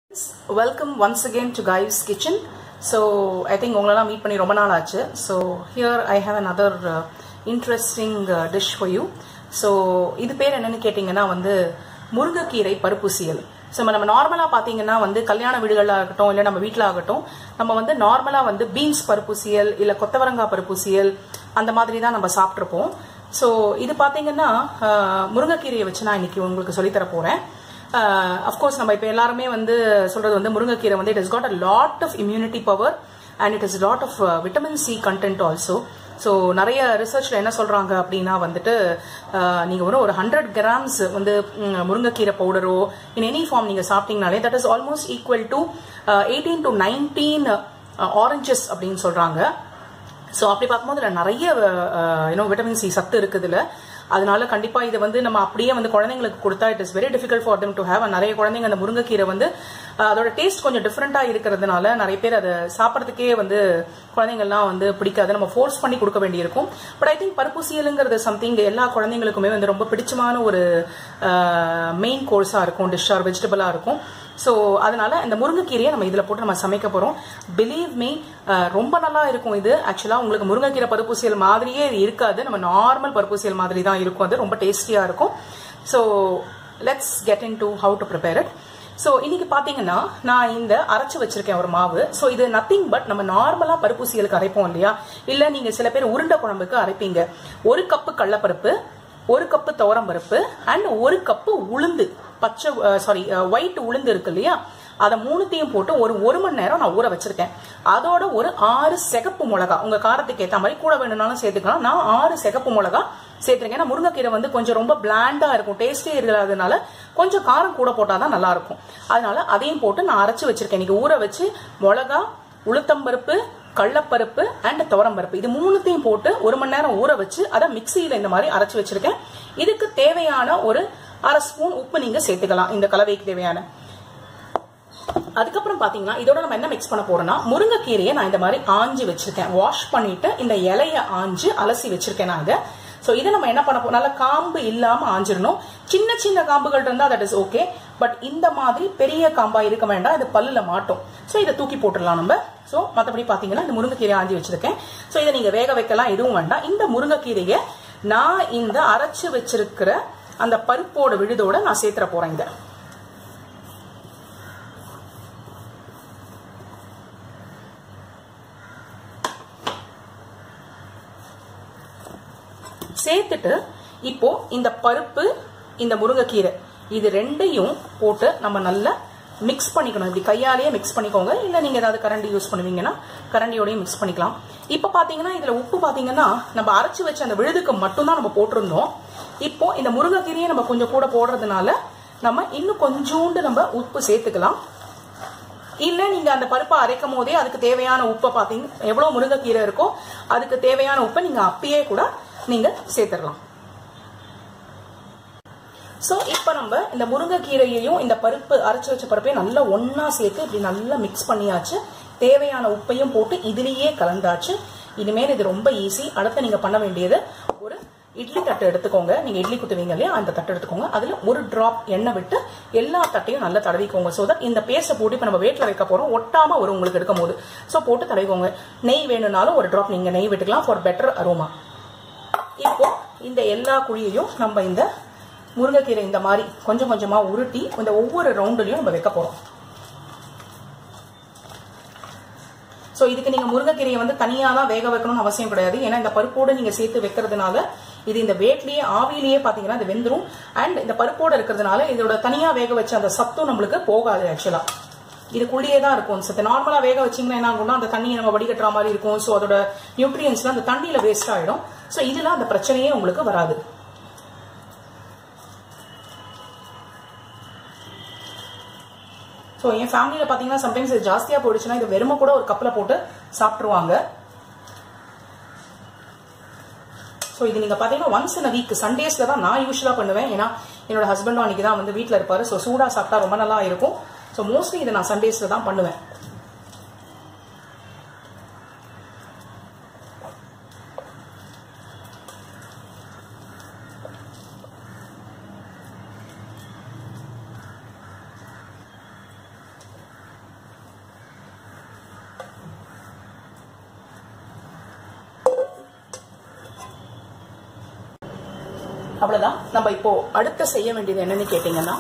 welcome once again to Kaiv's kitchen so I think உங்களெல்லாம் meet பண்ணி ரொம்ப நாள் ஆச்சு so here I have another interesting dish for you so இது பேர் என்னன்னு கேட்டிங்கன்னா வந்து முருங்கைக்கீரை பருப்புசியல் ஸோ நம்ம நார்மலாக பார்த்தீங்கன்னா வந்து கல்யாண வீடுகளில் ஆகட்டும் இல்லை நம்ம வீட்டில் ஆகட்டும் நம்ம வந்து நார்மலாக வந்து பீன்ஸ் பருப்புசியல் இல்லை கொத்தவரங்காய் பருப்புசியல் அந்த மாதிரி தான் நம்ம சாப்பிட்ருப்போம் ஸோ இது பார்த்தீங்கன்னா முருங்கைக்கீரையை வச்சு நான் இன்னைக்கு உங்களுக்கு சொல்லித்தர போகிறேன் அஃப்கோர்ஸ் நம்ம இப்போ எல்லாருமே வந்து சொல்றது வந்து முருங்கைக்கீரை வந்து it is got a lot of immunity power and it is lot of vitamin C content also so நிறைய ரிசர்ச்ல என்ன சொல்றாங்க அப்படின்னா வந்துட்டு நீங்க ஒரு ஒரு ஹண்ட்ரட் கிராம்ஸ் வந்து முருங்கைக்கீரை பவுடரோ இன் எனி ஃபார்ம் நீங்க சாப்பிட்டீங்கனாலே that is almost equal to eighteen to nineteen oranges அப்படின்னு சொல்றாங்க ஸோ அப்படி பார்க்கும்போது இதில் நிறைய யூனோ விட்டமின் சி சத்து இருக்குதுல அதனால கண்டிப்பா இதை வந்து நம்ம அப்படியே வந்து குழந்தைங்களுக்கு கொடுத்தா it is very difficult for them to have நிறைய குழந்தைங்க அந்த முருங்கைக்கீரை வந்து அதோட டேஸ்ட் கொஞ்சம் டிஃப்ரெண்டா இருக்கிறதுனால நிறைய பேர் அதை சாப்பிட்றதுக்கே வந்து குழந்தைங்கள்லாம் வந்து பிடிக்காது நம்ம ஃபோர்ஸ் பண்ணி கொடுக்க வேண்டியிருக்கும் பட் ஐ திங்க் பருப்புசியலுங்கிறது சம்திங் எல்லா குழந்தைங்களுக்குமே வந்து ரொம்ப பிடிச்சமான ஒரு மெயின் கோர்ஸா இருக்கும் டிஷ் ஆர் வெஜிடபிளா இருக்கும் ஸோ அதனால இந்த முருங்கைக்கீரையை நம்ம இதில் போட்டு நம்ம சமைக்க போகிறோம் பிலீவ் மீ ரொம்ப நல்லா இருக்கும் இது ஆக்சுவலாக உங்களுக்கு முருங்கைக்கீரை பருப்புசியல் மாதிரியே இது இருக்காது நம்ம நார்மல் பருப்புசியல் மாதிரி தான் இருக்கும் அது ரொம்ப டேஸ்டியாக இருக்கும் so let's get in to how to prepare it so இன்னைக்கு பார்த்தீங்கன்னா நான் இந்த அரைச்சு வச்சிருக்கேன் ஒரு மாவு ஸோ இது நத்திங் பட் நம்ம நார்மலாக பருப்புசியலுக்கு அரைப்போம் இல்லையா இல்லை நீங்கள் சில பேர் உருண்டை குழம்புக்கு அரைப்பீங்க ஒரு கப்பு கடலப்பருப்பு ஒரு கப்பு துவரம் பருப்பு அண்ட் ஒரு கப்பு உளுந்து பச்சை சாரி ஒயிட் உளுந்து இருக்கு இல்லையா அதை மூணுத்தையும் போட்டு ஒரு ஒரு மணி நேரம் நான் ஊற வச்சிருக்கேன் அதோட ஒரு ஆறு சிகப்பு மிளகா உங்க காரத்துக்கு ஏற்ற மாதிரி கூட வேணும்னாலும் சேர்த்துக்கலாம் நான் ஆறு சிகப்பு மிளகா சேர்த்துருக்கேன் ஏன்னா முருங்கைக்கீரை வந்து கொஞ்சம் ரொம்ப பிளாண்டா இருக்கும் டேஸ்டே இருக்கிறதுனால கொஞ்சம் காரம் கூட போட்டாதான் நல்லா இருக்கும் அதனால அதையும் போட்டு நான் அரைச்சு வச்சிருக்கேன் இன்னைக்கு ஊற வச்சு மிளகா உளுத்தம்பருப்பு கடலப்பருப்பு அண்ட் துவரம்பருப்பு இது மூணுத்தையும் போட்டு ஒரு மணி நேரம் ஊற வச்சு அதை மிக்சியில இந்த மாதிரி அரைச்சு வச்சிருக்கேன் இதுக்கு தேவையான ஒரு அரை ஸ்பூன் உப்பு நீங்க சேர்த்துக்கலாம் இந்த கலவைக்கு தேவையான அதுக்கப்புறம் பாத்தீங்கன்னா இதோட நம்ம என்ன மிக்ஸ் பண்ண போறோம்னா முருங்கைக்கீரையை நான் இந்த மாதிரி ஆஞ்சு வச்சிருக்கேன் வாஷ் பண்ணிட்டு இந்த இலைய ஆஞ்சு அலசி வச்சிருக்கேன் நான் இதை ஸோ இதை நம்ம என்ன பண்ண போறோம் நல்ல காம்பு இல்லாம ஆஞ்சிடணும் சின்ன சின்ன காம்புகள் இருந்தா தட் இஸ் ஓகே பட் இந்த மாதிரி பெரிய காம்பா இருக்க வேண்டாம் இது பல்லுல மாட்டோம் ஸோ இதை தூக்கி போட்டுடலாம் நம்ம ஸோ மற்றபடி பாத்தீங்கன்னா இந்த முருங்கைக்கீரை ஆஞ்சி வச்சிருக்கேன் ஸோ இதை நீங்க வேக வைக்கலாம் எதுவும் வேண்டாம் இந்த முருங்கைக்கீரையை நான் இந்த அரைச்சு வச்சிருக்கிற அந்த பருப்போட விழுதோட நான் சேர்த்துற போறேன் இதை சேர்த்துட்டு இப்போ இந்த பருப்பு இந்த முருங்கைக்கீரை இது ரெண்டையும் போட்டு நம்ம நல்லா மிக்ஸ் பண்ணிக்கணும் இப்படி கையாலேயே மிக்ஸ் பண்ணிக்கோங்க இல்லை நீங்கள் ஏதாவது கரண்டி யூஸ் பண்ணுவீங்கன்னா கரண்டியோடையும் மிக்ஸ் பண்ணிக்கலாம் இப்போ பார்த்தீங்கன்னா இதில் உப்பு பார்த்தீங்கன்னா நம்ம அரைச்சி வச்ச அந்த விழுதுக்கு மட்டும்தான் நம்ம போட்டிருந்தோம் இப்போ இந்த முருங்கைக்கீரையை நம்ம கொஞ்சம் கூட போடுறதுனால நம்ம இன்னும் கொஞ்சோண்டு நம்ம உப்பு சேர்த்துக்கலாம் இல்ல நீங்க அந்த பருப்பை அரைக்கும் போதே அதுக்கு தேவையான உப்பை பாத்தீங்க எவ்வளவு முருங்கைக்கீரை இருக்கோ அதுக்கு தேவையான உப்பை நீங்க அப்பயே கூட நீங்க சேர்த்துடலாம் ஸோ இப்போ நம்ம இந்த முருங்கைக்கீரையையும் இந்த பருப்பு அரைச்சி வச்ச பருப்பையும் நல்லா ஒன்னா சேர்த்து இப்படி நல்லா மிக்ஸ் பண்ணியாச்சு தேவையான உப்பையும் போட்டு இதுலேயே கலந்தாச்சு இனிமேல் இது ரொம்ப ஈஸி அடுத்து நீங்க பண்ண வேண்டியது ஒரு இட்லி தட்டு எடுத்துக்கோங்க நீங்க இட்லி குத்துவீங்க இல்லையா அந்த தட்டு எடுத்துக்கோங்க அதுல ஒரு டிராப் எண்ணெய் விட்டு எல்லா தட்டையும் நல்லா தடவிக்கோங்க ஸோ தட் இந்த பேஸ்ட்டை போட்டு இப்போ நம்ம வேட்டில் வைக்க போறோம் ஒட்டாம வரும் உங்களுக்கு எடுக்கும் போது ஸோ போட்டு தடவிக்கோங்க நெய் வேணும்னாலும் ஒரு டிராப் நீங்க நெய் விட்டுக்கலாம் ஃபார் பெட்டர் அரோமா இப்போ இந்த எல்லா குழியையும் நம்ம இந்த முருங்கைக்கீரை இந்த மாதிரி கொஞ்சம் கொஞ்சமா உருட்டி இந்த ஒவ்வொரு ரவுண்டுலையும் நம்ம வைக்க போறோம் ஸோ இதுக்கு நீங்க முருங்கைக்கீரையை வந்து தனியா தான் வேக வைக்கணும்னு அவசியம் கிடையாது ஏன்னா இந்த பருப்போடு நீங்க சேர்த்து வைக்கிறதுனால இது இந்த வேட்லயே ஆவிலேயே பாத்தீங்கன்னா இது வெந்துரும் அண்ட் இந்த பருப்போட இருக்கிறதுனால இதோட தனியா வேக வச்ச அந்த சத்தும் நம்மளுக்கு போகாது ஆக்சுவலா இதுக்குள்ளேயே தான் இருக்கும் சத்து நார்மலா வேக வச்சீங்கன்னா என்ன ஆகும்னா அந்த தண்ணியை நம்ம வடிகட்டுற மாதிரி இருக்கும் ஸோ அதோட நியூட்ரியன்ஸ்லாம் அந்த தண்ணியில வேஸ்ட் ஆயிடும் ஸோ இதுல அந்த பிரச்சனையே உங்களுக்கு வராது ஸோ என் ஃபேமிலியில் பார்த்தீங்கன்னா சம்டைம்ஸ் இது ஜாஸ்தியாக போயிடுச்சுன்னா இது வெறும கூட ஒரு கப்பில் போட்டு சாப்பிட்ருவாங்க ஸோ இது நீங்கள் பார்த்தீங்கன்னா ஒன்ஸ் இன் வீக் சண்டேஸில் தான் நான் யூஸ்வலாக பண்ணுவேன் ஏன்னா என்னோட ஹஸ்பண்டும் அன்றைக்கி தான் வந்து வீட்டில் இருப்பார் ஸோ சூடாக சாப்பிட்டா ரொம்ப நல்லா இருக்கும் ஸோ மோஸ்ட்லி இதை நான் சண்டேஸில் தான் பண்ணுவேன் அவ்வளோதான் நம்ம இப்போ அடுத்த செய்ய வேண்டியது என்னன்னு கேட்டிங்கன்னா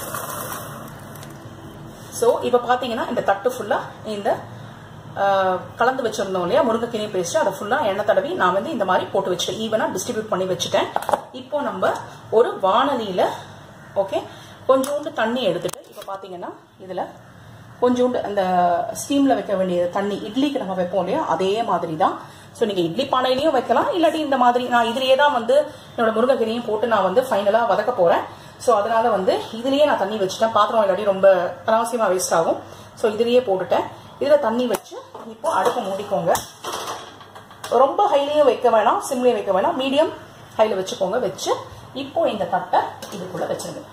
ஸோ இப்போ பார்த்தீங்கன்னா இந்த தட்டு ஃபுல்லாக இந்த ஆஹ், கலந்து வச்சிருந்தோம் இல்லையா முருங்கைக்கீரை பேஸ்ட் அதை ஃபுல்லாக எண்ணெய் தடவி நான் வந்து இந்த மாதிரி போட்டு வச்சுட்டேன் ஈவனாக டிஸ்ட்ரிபியூட் பண்ணி வச்சுட்டேன் இப்போ நம்ம ஒரு வானலியில் ஓகே கொஞ்சோண்டு தண்ணி எடுத்துட்டு இப்போ பார்த்தீங்கன்னா இதில் கொஞ்சோண்டு அந்த ஸ்டீமில் வைக்க வேண்டிய தண்ணி இட்லிக்கு நம்ம வைப்போம் இல்லையா அதே மாதிரி தான் ஸோ நீங்கள் இட்லி பானையிலையும் வைக்கலாம் இல்லாட்டி இந்த மாதிரி நான் இதுலேயே தான் வந்து என்னோட முருங்கைக்கீரையும் போட்டு நான் வந்து ஃபைனலாக வதக்க போகிறேன் ஸோ அதனால வந்து இதுலேயே நான் தண்ணி வச்சுட்டேன் பாத்திரம் இல்லாட்டி ரொம்ப அனாவசியமாக வேஸ்ட் ஆகும் ஸோ இதுலேயே போட்டுட்டேன் இதில் தண்ணி வச்சு இப்போ அடுப்பு மூடிக்கோங்க ரொம்ப ஹைலையும் வைக்க வேணாம் சிம்லையும் வைக்க வேணாம் மீடியம் ஹைல வச்சுக்கோங்க வச்சு இப்போ இந்த தட்டை இதுக்குள்ள வச்சிருங்க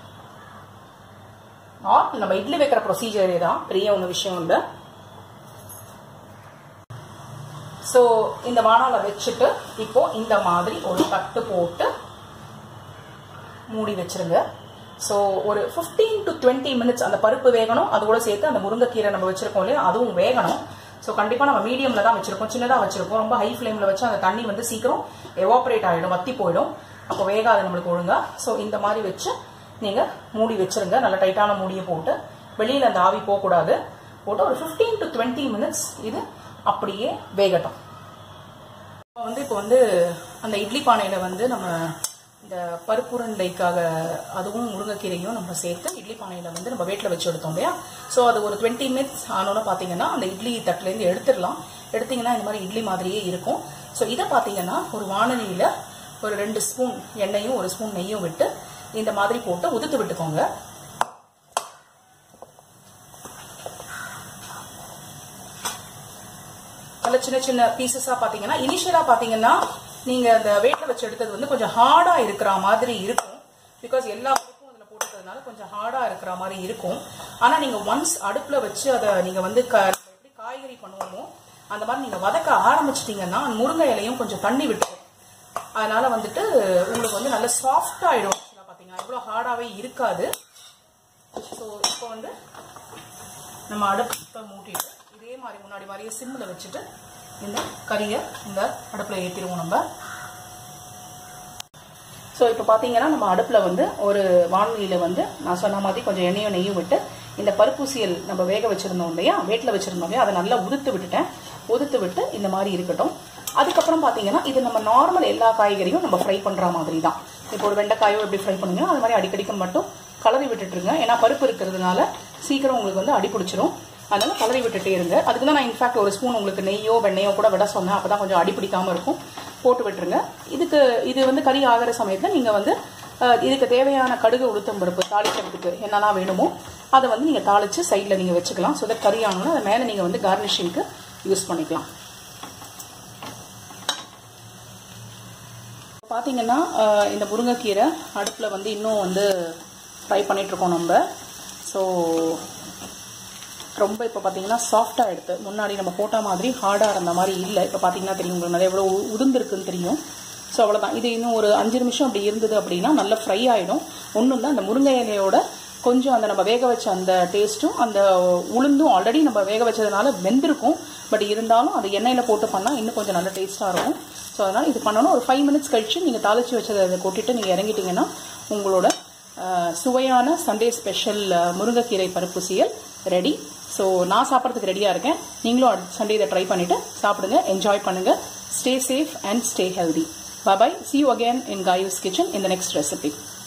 ஆர் நம்ம இட்லி வைக்கிற ப்ரொசீஜரே தான் பெரிய ஒன்று விஷயம் இல்லை ஸோ இந்த வானால வச்சுட்டு இப்போ இந்த மாதிரி ஒரு தட்டு போட்டு மூடி வச்சிருங்க ஸோ ஒரு 15 டு டுவெண்ட்டி மினிட்ஸ் அந்த பருப்பு வேகணும் அது கூட சேர்த்து அந்த முருங்கைக்கீரை நம்ம வச்சிருக்கோம் இல்லையா அதுவும் வேகணும் ஸோ கண்டிப்பாக நம்ம மீடியமில் தான் வச்சிருக்கோம் சின்னதாக வச்சிருக்கோம் ரொம்ப ஹை ஃப்ளேமில் வச்சு அந்த தண்ணி வந்து சீக்கிரம் எவாபரேட் ஆகிடும் வத்தி போயிடும் அப்போ வேகாது நம்மளுக்கு ஒழுங்கா ஸோ இந்த மாதிரி வச்சு நீங்கள் மூடி வச்சிருங்க நல்ல டைட்டான மூடியை போட்டு வெளியில் அந்த ஆவி போகக்கூடாது போட்டு ஒரு 15 டு டுவெண்ட்டி மினிட்ஸ் இது அப்படியே வேகட்டும் இப்போ வந்து இப்போ வந்து அந்த இட்லி பானையில் வந்து நம்ம இந்த பருப்புருண்டைக்காக அதுவும் முருங்கைக்கீரையும் நம்ம சேர்த்து இட்லி பானையில் வந்து நம்ம வேட்டில் வச்சு எடுத்தோம் இல்லையா ஸோ அது ஒரு டுவெண்ட்டி மினிட்ஸ் ஆனோன்னு பார்த்தீங்கன்னா அந்த இட்லி தட்டுலேருந்து எடுத்துடலாம் எடுத்தீங்கன்னா இந்த மாதிரி இட்லி மாதிரியே இருக்கும் ஸோ இதை பார்த்தீங்கன்னா ஒரு வானலியில் ஒரு ரெண்டு ஸ்பூன் எண்ணெயும் ஒரு ஸ்பூன் நெய்யும் விட்டு இந்த மாதிரி போட்டு உதுத்து விட்டுக்கோங்க நல்ல சின்ன சின்ன பீசஸா பாத்தீங்கன்னா இனிஷியலா பாத்தீங்கன்னா நீங்க அந்த வெயிட்ல வச்சு எடுத்தது வந்து கொஞ்சம் ஹார்டா இருக்கிற மாதிரி இருக்கும் பிகாஸ் எல்லா பருப்பும் அதுல போட்டுக்கிறதுனால கொஞ்சம் ஹார்டா இருக்கிற மாதிரி இருக்கும் ஆனா நீங்க ஒன்ஸ் அடுப்புல வச்சு அதை நீங்க வந்து க- எப்படி காய்கறி பண்ணுவோமோ அந்த மாதிரி நீங்க வதக்க ஆரம்பிச்சிட்டீங்கன்னா முருங்கை இலையும் கொஞ்சம் தண்ணி விட்டுரும் அதனால வந்துட்டு உங்களுக்கு வந்து நல்ல சாஃப்ட் ஆயிடும் actually பாத்தீங்கன்னா இவ்வளவு ஹார்டாவே இருக்காது ஸோ இப்போ வந்து நம்ம அடுப்பை மூட்டிட்டு இதே மாதிரி முன்னாடி மாதிரியே சிம்மில் வச்சுட்டு இந்த கறியை இந்த அடுப்பில் ஏற்றிடுவோம் நம்ம ஸோ இப்போ பார்த்தீங்கன்னா நம்ம அடுப்பில் வந்து ஒரு வானொலியில் வந்து நான் சொன்ன மாதிரி கொஞ்சம் எண்ணெயும் நெய்யும் விட்டு இந்த பருப்பூசியல் நம்ம வேக வச்சிருந்தோம் இல்லையா வேட்டில் வச்சிருந்தோம் இல்லையா அதை நல்லா உதுத்து விட்டுட்டேன் உதுத்து விட்டு இந்த மாதிரி இருக்கட்டும் அதுக்கப்புறம் பார்த்தீங்கன்னா இது நம்ம நார்மல் எல்லா காய்கறியும் நம்ம ஃப்ரை பண்ணுற மாதிரி தான் இப்போ ஒரு வெண்டைக்காயோ எப்படி ஃப்ரை பண்ணுங்க அது மாதிரி அடிக்கடிக்கு மட்டும் கலரி விட்டுட்டுருங்க ஏன்னா பருப்பு இருக்கிறதுனால சீக்கிரம் உங்களுக்கு வந்து அடி பிடிச்சிரும் அதனால கலரி விட்டுட்டே இருங்க அதுக்கு தான் நான் இன்ஃபேக்ட் ஒரு ஸ்பூன் உங்களுக்கு நெய்யோ வெண்ணெயோ கூட விட சொன்னேன் அப்போ தான் கொஞ்சம் அடி பிடிக்காம இருக்கும் போட்டு விட்டுருங்க இதுக்கு இது வந்து கறி ஆகிற சமயத்தில் நீங்கள் வந்து அஹ், இதுக்கு தேவையான கடுகு உளுத்தம் பருப்பு தாளிக்கிறதுக்கு என்னெல்லாம் வேணுமோ அதை வந்து நீங்கள் தாளித்து சைடில் நீங்கள் வச்சுக்கலாம் ஸோ தட் கறி ஆனோன்னா அதை மேலே நீங்கள் வந்து கார்னிஷிங்க்கு யூஸ் பண்ணிக்கலாம் பார்த்தீங்கன்னா அஹ், இந்த முருங்கைக்கீரை அடுப்பில் வந்து இன்னும் வந்து ஃப்ரை பண்ணிகிட்ருக்கோம் நம்ம ஸோ ரொம்ப இப்போ பார்த்தீங்கன்னா சாஃப்டாக எடுத்து முன்னாடி நம்ம போட்ட மாதிரி ஹார்டாக இருந்த மாதிரி இல்லை இப்போ பார்த்தீங்கன்னா தெரியும் உங்களுக்கு நிறைய எவ்வளோ உ- உதிர்ந்திருக்குன்னு தெரியும் ஸோ அவ்வளோதான் இது இன்னும் ஒரு அஞ்சு நிமிஷம் அப்படி இருந்தது அப்படின்னா நல்லா ஃப்ரை ஆகிடும் ஒன்றும் இல்லை அந்த முருங்கை இலையோட கொஞ்சம் அந்த நம்ம வேக வச்ச அந்த டேஸ்ட்டும் அந்த உளுந்தும் ஆல்ரெடி நம்ம வேக வச்சதுனால வெந்திருக்கும் பட் இருந்தாலும் அது எண்ணெயில் போட்டு பண்ணால் இன்னும் கொஞ்சம் நல்ல டேஸ்ட்டாக இருக்கும் ஸோ அதனால் இது பண்ணணும் ஒரு ஃபைவ் மினிட்ஸ் கழிச்சு நீங்கள் தாளிச்சு வச்சதை அதை கொட்டிட்டு நீங்கள் இறங்கிட்டீங்கன்னா உங்களோட அஹ், சுவையான சண்டே ஸ்பெஷல் முருங்கைக்கீரை பருப்பு சீயல் ரெடி ஸோ நான் சாப்பிட்றதுக்கு ரெடியாக இருக்கேன் நீங்களும் சண்டே இதை ட்ரை பண்ணிவிட்டு சாப்பிடுங்க என்ஜாய் பண்ணுங்கள் stay safe and stay healthy bye see you again in Kayu's kitchen in the next recipe